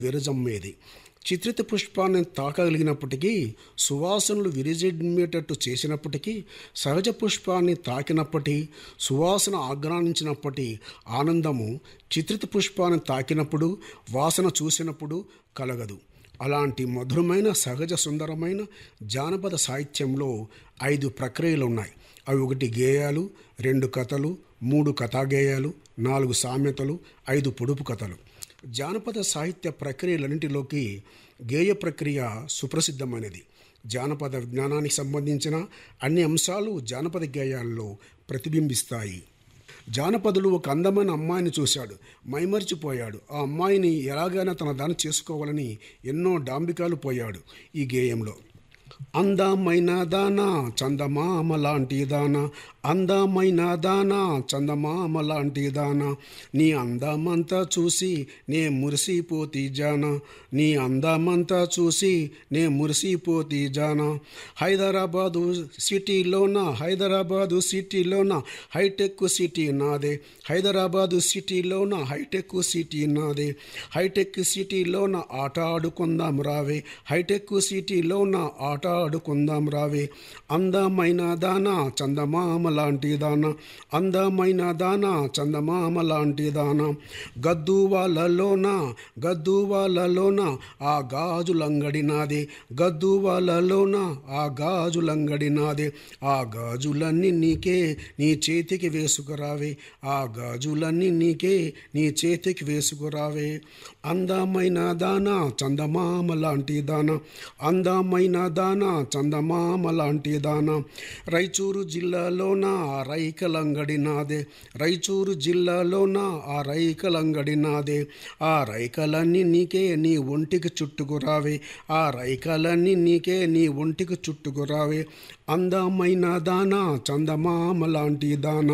విరజమ్మేది చిత్రిత పుష్పాన్ని తాకగలిగినప్పటికీ సువాసనలు విరజిమ్మేటట్టు చేసినప్పటికీ సహజ పుష్పాన్ని తాకినప్పటి సువాసన ఆగ్రానించినప్పటి ఆనందము చిత్రిత పుష్పాన్ని తాకినప్పుడు వాసన చూసినప్పుడు కలగదు అలాంటి మధురమైన సహజ సుందరమైన జానపద సాహిత్యంలో ఐదు ప్రక్రియలు ఉన్నాయి అవి ఒకటి గేయాలు రెండు కథలు మూడు కథాగేయాలు నాలుగు సామెతలు ఐదు పొడుపు కథలు జానపద సాహిత్య ప్రక్రియలన్నింటిలోకి గేయ ప్రక్రియ సుప్రసిద్ధమైనది జానపద విజ్ఞానానికి సంబంధించిన అన్ని అంశాలు జానపద గేయాల్లో ప్రతిబింబిస్తాయి జానపదుడు ఒక అందమైన అమ్మాయిని చూశాడు మైమరిచిపోయాడు ఆ అమ్మాయిని ఎలాగైనా తన దాన్ని చేసుకోవాలని ఎన్నో డాంబికాలు పోయాడు ఈ గేయంలో అందమైన దానా చందమామ లాంటి దానా అందమైన దానా చందమామ లాంటి దానా నీ అందమంతా చూసి నే మురిసిపోతి జానా నీ అందమంతా చూసి నే మురిసిపోతి జానా హైదరాబాదు సిటీలోన హైదరాబాదు సిటీలోన హైటెక్ సిటీ నాదే హైదరాబాదు సిటీలోన హైటెక్ సిటీ నాదే హైటెక్ సిటీలోన ఆట ఆడుకుందాం రావే హైటెక్ సిటీలోన ఆట ఆడుకుందాం రావే అందమైన దానా చందమామ లాంటి దానా అందమైన దానా చందమామ లాంటి దానా గద్దు వాళ్ళలోన గద్దు వాళ్ళలోన ఆ గాజులంగడి నాదే గద్దు వాళ్ళలోన ఆ గాజులంగడి నాదే ఆ గాజులన్నీ నీకే నీ చేతికి వేసుకురావే ఆ గాజులన్నీ నీకే నీ చేతికి వేసుకురావే అందమైన దానా చందమామ లాంటి దానా అందమైన దానా చందమామ లాంటి దానా రైచూరు జిల్లాలోన ఆ రైకలంగడి నాదే రైచూరు జిల్లాలోన ఆ రైకలంగడి నాదే ఆ రైకలన్నీ నీకే నీ ఒంటికి చుట్టుకురావే ఆ రైకలన్నీ నీకే నీ ఒంటికి చుట్టుకురావే అందమైన దానా చందమామ లాంటి దానా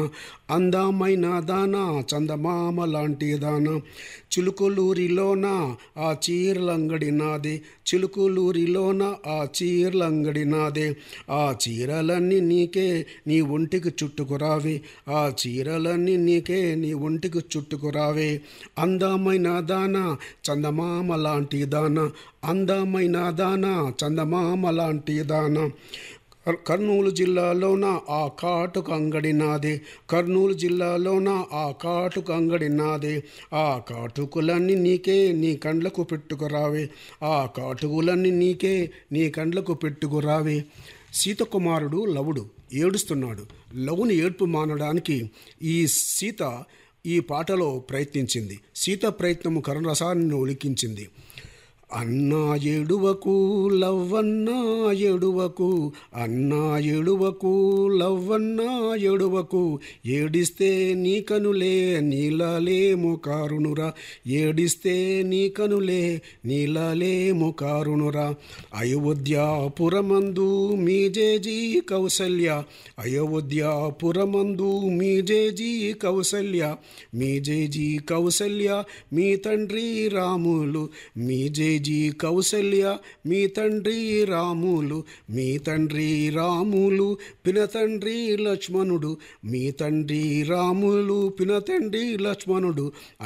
అందమైన దానా చందమామ లాంటి దానా చిలుకలూరిలోన ఆ చీరలంగడి నాదే చిలుకలూరిలోన ఆ చీరలంగడి నాదే ఆ చీరలన్నీ నీకే నీ ఒంటికి చుట్టుకురావే ఆ చీరలన్నీ నీకే నీ ఒంటికి చుట్టుకురావే అందమైన దానా చందమామ లాంటి దానా అందమైన దానా చందమామ లాంటి దానా కర్నూలు జిల్లాలోన ఆ కాటుక అంగడి నాదే కర్నూలు జిల్లాలోన ఆ కాటుక అంగడి నాదే ఆ కాటుకులన్నీ నీకే నీ కండ్లకు పెట్టుకురావే ఆ కాటుకులన్నీ నీకే నీ కండ్లకు పెట్టుకురావే సీతకుమారుడు లవుడు ఏడుస్తున్నాడు లవుని ఏడ్పు మానడానికి ఈ సీత ఈ పాటలో ప్రయత్నించింది సీత ప్రయత్నము కరుణరసాన్ని ఒలికించింది అన్నా ఎడువకు లవ్వన్నా ఎడువకు అన్నా ఎడువకు లవ్వన్నా ఎడువకు ఏడిస్తే నీ కనులే నీలలేము కారునురా ఏడిస్తే నీ కనులే నీలలేము కారునురా అయోధ్యాపురమందు మీ జేజీ కౌసల్య అయోధ్యాపురమందు మీ జేజీ కౌసల్య మీ జేజీ కౌసల్య మీ తండ్రి రాములు మీ జే జీ కౌసల్య మీ తండ్రి రాములు మీ తండ్రి రాములు పినతండ్రి లక్ష్మణుడు మీ తండ్రి రాములు పినతండ్రి లక్ష్మణుడు